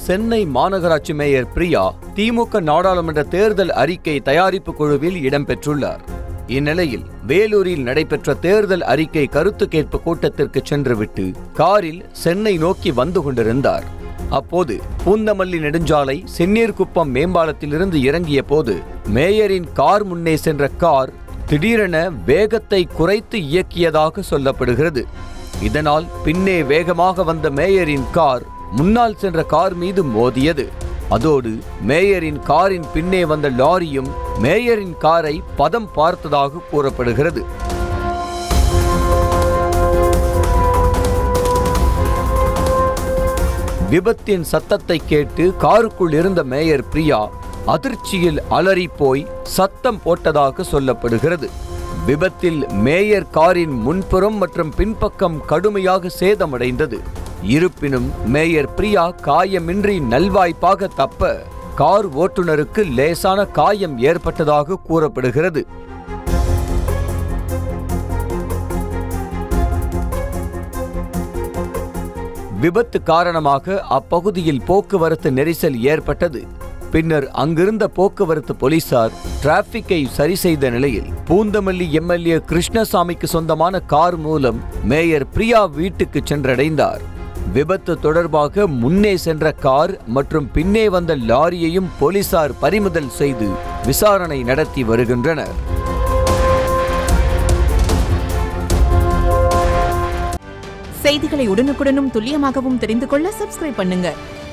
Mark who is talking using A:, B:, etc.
A: சென்னை மாநகராட்சி மேயர் பிரியா திமுக நாடாளுமன்ற தேர்தல் அறிக்கை தயாரிப்பு குழுவில் இடம்பெற்றுள்ளார் இந்நிலையில் வேலூரில் நடைபெற்ற தேர்தல் அறிக்கை கருத்து கேட்பு கூட்டத்திற்கு சென்றுவிட்டு காரில் சென்னை நோக்கி வந்து கொண்டிருந்தார் அப்போது பூந்தமல்லி நெடுஞ்சாலை செந்நீர்குப்பம் மேம்பாலத்திலிருந்து இறங்கிய போது மேயரின் கார் முன்னே சென்ற கார் திடீரென வேகத்தை குறைத்து இயக்கியதாக சொல்லப்படுகிறது இதனால் பின்னே வேகமாக வந்த மேயரின் கார் முன்னால் சென்ற கார் மீது மோதியது அதோடு மேயரின் காரின் பின்னே வந்த லாரியும் மேயரின் காரை பதம் பார்த்ததாக கூறப்படுகிறது விபத்தின் சத்தத்தை கேட்டு காருக்குள் இருந்த மேயர் பிரியா அதிர்ச்சியில் அலறி போய் சத்தம் போட்டதாக சொல்லப்படுகிறது விபத்தில் மேயர் காரின் முன்புறம் மற்றும் பின்பக்கம் கடுமையாக சேதமடைந்தது இருப்பினும் மேயர் பிரியா காயமின்றி நல்வாய்ப்பாக தப்ப கார் ஓட்டுநருக்கு லேசான காயம் ஏற்பட்டதாக கூறப்படுகிறது விபத்து காரணமாக அப்பகுதியில் போக்குவரத்து நெரிசல் ஏற்பட்டது பின்னர் அங்கிருந்த போக்குவரத்து போலீசார் டிராபிக்கை சரி செய்த நிலையில் பூந்தமல்லி எம்எல்ஏ கிருஷ்ணசாமிக்கு சொந்தமான கார் மூலம் மேயர் பிரியா வீட்டுக்கு சென்றடைந்தார் விபத்து தொடர்பாக முன்னே சென்ற கார் மற்றும் பின்னே வந்த லாரியையும் போலீசார் பறிமுதல் செய்து விசாரணை நடத்தி வருகின்றனர்
B: செய்திகளை உடனுக்குடனும் துல்லியமாகவும் தெரிந்து கொள்ள சப்ஸ்கிரைப் பண்ணுங்க